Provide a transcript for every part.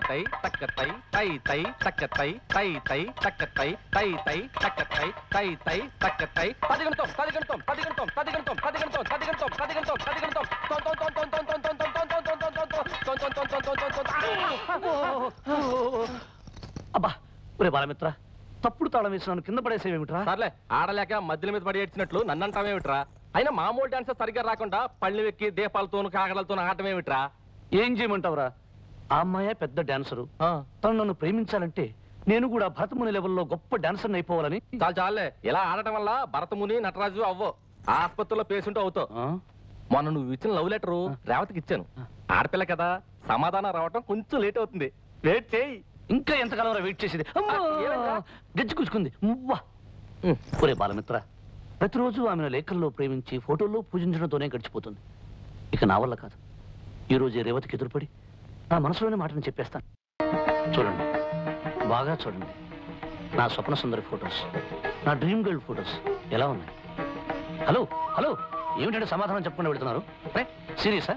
తై తక్కతై తై తై తక్కతై తై తై తక్కతై తై తై తక్కతై తై తై తక్కతై పది గంటం పది గంటం పది గంటం పది గంటం పది గంటం పది గంటం పది గంటం పది గంటం తొం తొం తొం తొం తొం తొం తొం తొం తొం తొం తొం తొం తొం తొం తొం తొం తొం తొం తొం అబ్బా ఒరే బాలమిత్ర తప్పుడు తాళం వేసినాను కింద పడేసేవేమిట్రా సర్లే ఆడలేక మధ్యల మీద పడి ఏడ్చినట్లు నన్ను అంటావేమిట్రా అయినా మామూలు డాన్స్ సరిగ్గా రాకుండా పళ్ళు వెక్కి దీపాలతోను కాగడలతోను ఆడటమేమిట్రా ఏం చేయమంటావురా ఆ అమ్మాయే పెద్ద డాన్సరు ఆ, తను నన్ను ప్రేమించాలంటే నేను కూడా భరతముని లెవెల్లో గొప్ప డాన్సర్ అయిపోవాలని చాలు చాలులే ఇలా ఆడటం వల్ల భరతముని నటరాజు అవ్వో ఆసుపత్రిలో పేషెంట్ అవుతావు ఆ? మొన్న నువ్వు ఇచ్చిన లవ్ లెటర్ రేవతికి ఇచ్చాను ఆడపిల్ల కదా సమాధానం రావటం కొంచెం లేట్ అవుతుంది వెయిట్ చేయి ఇంకా ఎంతకాలం వెయిట్ చేసేది అమ్మో! ఆ, ఏమైందిరా? గజ్జి కూసుకుంది మువ్వా ఉమ్, ఒరే బాలమిత్ర ప్రతిరోజు ఆమెను లేఖల్లో ప్రేమించి ఫోటోల్లో పూజించడంతోనే గడిచిపోతుంది ఇక నా వల్ల కాదు ఈ రోజు ఈ రేవతికి ఎదురుపడి నా మనసులోని మాటని చెప్పేస్తాను చూడండి బాగా చూడండి నా స్వప్న సుందరి ఫొటోస్ నా డ్రీమ్ గర్ల్ ఫొటోస్ ఎలా ఉన్నాయి హలో హలో ఏమిటంటే సమాధానం చెప్పకుండా పెడుతున్నారు సీరియసా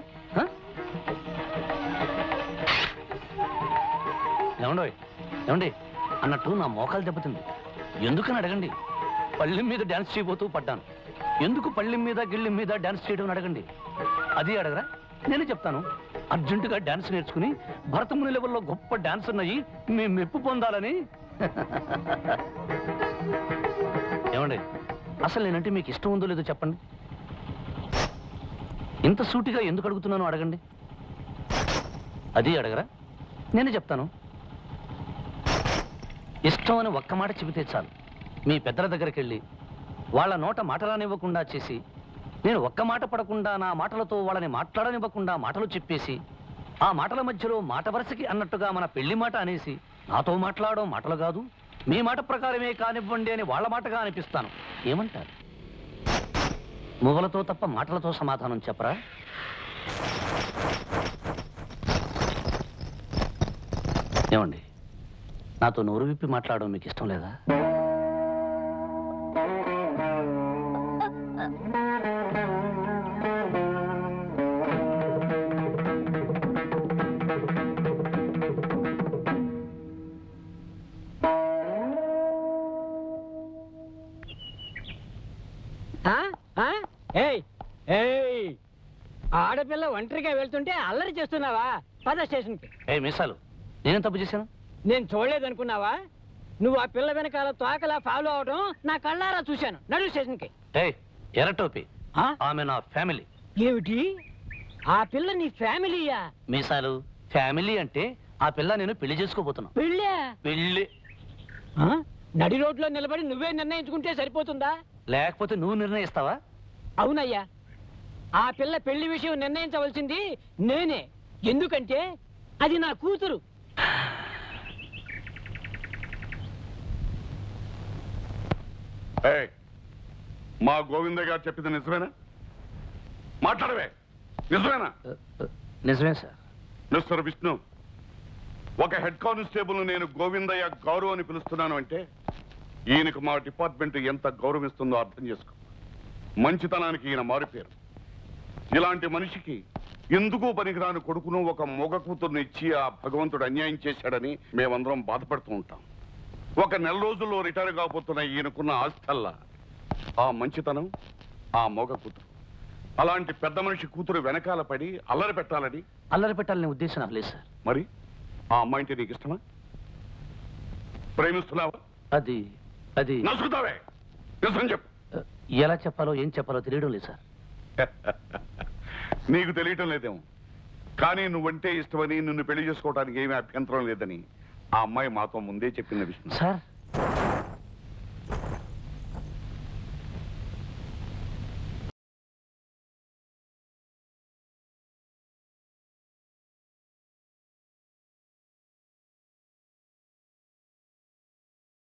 ఏమండోయ్ ఏమండి అన్నట్టు నా మోకాలు దెబ్బతింది ఎందుకని అడగండి పళ్ళెం మీద డాన్స్ చేయబోతూ పడ్డాను ఎందుకు పళ్ళెం మీద గిళ్ళెం మీద డాన్స్ చేయడం అని అడగండి అది అడగరా నేను చెప్తాను అర్జెంటుగా డాన్స్ నేర్చుకుని భరతముని లెవెల్లో గొప్ప డాన్స్ ఉన్నాయి మీ మెప్పు పొందాలని ఏమండి అసలు నేనంటే మీకు ఇష్టం ఉందో లేదో చెప్పండి ఇంత సూటిగా ఎందుకు అడుగుతున్నానో అడగండి అది అడగరా నేనే చెప్తాను ఇష్టం అని ఒక్క మాట చెబితే చాలు మీ పెద్దల దగ్గరికి వెళ్ళి వాళ్ళ నోట మాటలానివ్వకుండా చేసి నేను ఒక్క మాట పడకుండా నా మాటలతో వాళ్ళని మాట్లాడనివ్వకుండా మాటలు చెప్పేసి ఆ మాటల మధ్యలో మాట వరుసకి అన్నట్టుగా మన పెళ్లి మాట అనేసి నాతో మాట్లాడడం మాటలు కాదు మీ మాట ప్రకారమే కానివ్వండి అని వాళ్ళ మాటగా అనిపిస్తాను ఏమంటారు మువ్వలతో తప్ప మాటలతో సమాధానం చెప్పరా ఏమండి నాతో నోరు విప్పి మాట్లాడడం మీకు ఇష్టం లేదా ఆ? ఆ? ఏయ్ ఏయ్ ఆడపిల్ల ఒంటరిగా వెళ్తుంటే అల్లరి చేస్తున్నావా పద స్టేషన్కి ఏ మీసాలు నేనేం తప్పు చేశాను నేను చూడలేదనుకున్నావా నువ్వు ఆ పిల్ల వెనకాల తోకలా ఫాలో అవడం నా కళ్ళారా చూశాను నడు స్టేషన్కి ఏ ఎర్రటోపి ఆ? ఆమె నా ఫ్యామిలీ ఏమిటి ఆ పిల్ల నీ ఫ్యామిలీయా మీసాలు ఫ్యామిలీ అంటే ఆ పిల్ల నేను పెళ్లి చేసుకోబోతున్నా పెళ్ళా పెళ్లి ఆ? నడి రోడ్లో నిలబడి నువ్వే నిర్ణయించుకుంటే సరిపోతుందా లేకపోతే నువ్వు నిర్ణయిస్తావా అవునయ్యా ఆ పిల్ల పెళ్లి విషయం నిర్ణయించవలసింది నేనే ఎందుకంటే అది నా కూతురు ఏయ్, మా గోవింద గారు చెప్పింది నిజమేనా మాట్లాడవే నిజమేనా అ, అ, నిజమే సార్ మిస్టర్ విష్ణు ఒక హెడ్ కానిస్టేబుల్ నేను గోవిందయ్య గౌరవ్ అని పిలుస్తున్నాను అంటే ఈయనకు మా డిపార్ట్మెంట్ ఎంత గౌరవిస్తుందో అర్థం చేసుకో మంచితనానికి ఈయన మారిపోయారు ఇలాంటి మనిషికి ఎందుకు పనికిరాని కొడుకును ఒక మొగ కూతుర్ని ఇచ్చి ఆ భగవంతుడు అన్యాయం చేశాడని మేమందరం బాధపడుతూ ఉంటాం ఒక నెల రోజుల్లో రిటైర్ కాబోతున్న ఈయనకున్న ఆస్థల్లా ఆ మంచితనం ఆ మొగ కూతురు అలాంటి పెద్ద మనిషి కూతురు వెనకాల పడి అల్లరి పెట్టాలని అల్లరి పెట్టాలనే ఉద్దేశం నాకు లేదు సార్ మరి ఆ అమ్మాయింటే నీకు ఇష్టమా ప్రేమిస్తున్నావా అది అది నసుకుతావే నిజం చెప్పు అ, ఎలా చెప్పాలో ఏం చెప్పాలో తెలియడం లేదు సార్ నీకు తెలియటం లేదేమో కానీ నువ్వంటే ఇష్టమని నిన్ను పెళ్లి చేసుకోవడానికి ఏమీ అభ్యంతరం లేదని ఆ అమ్మాయి మాతో ముందే చెప్పింది విష్ణు సార్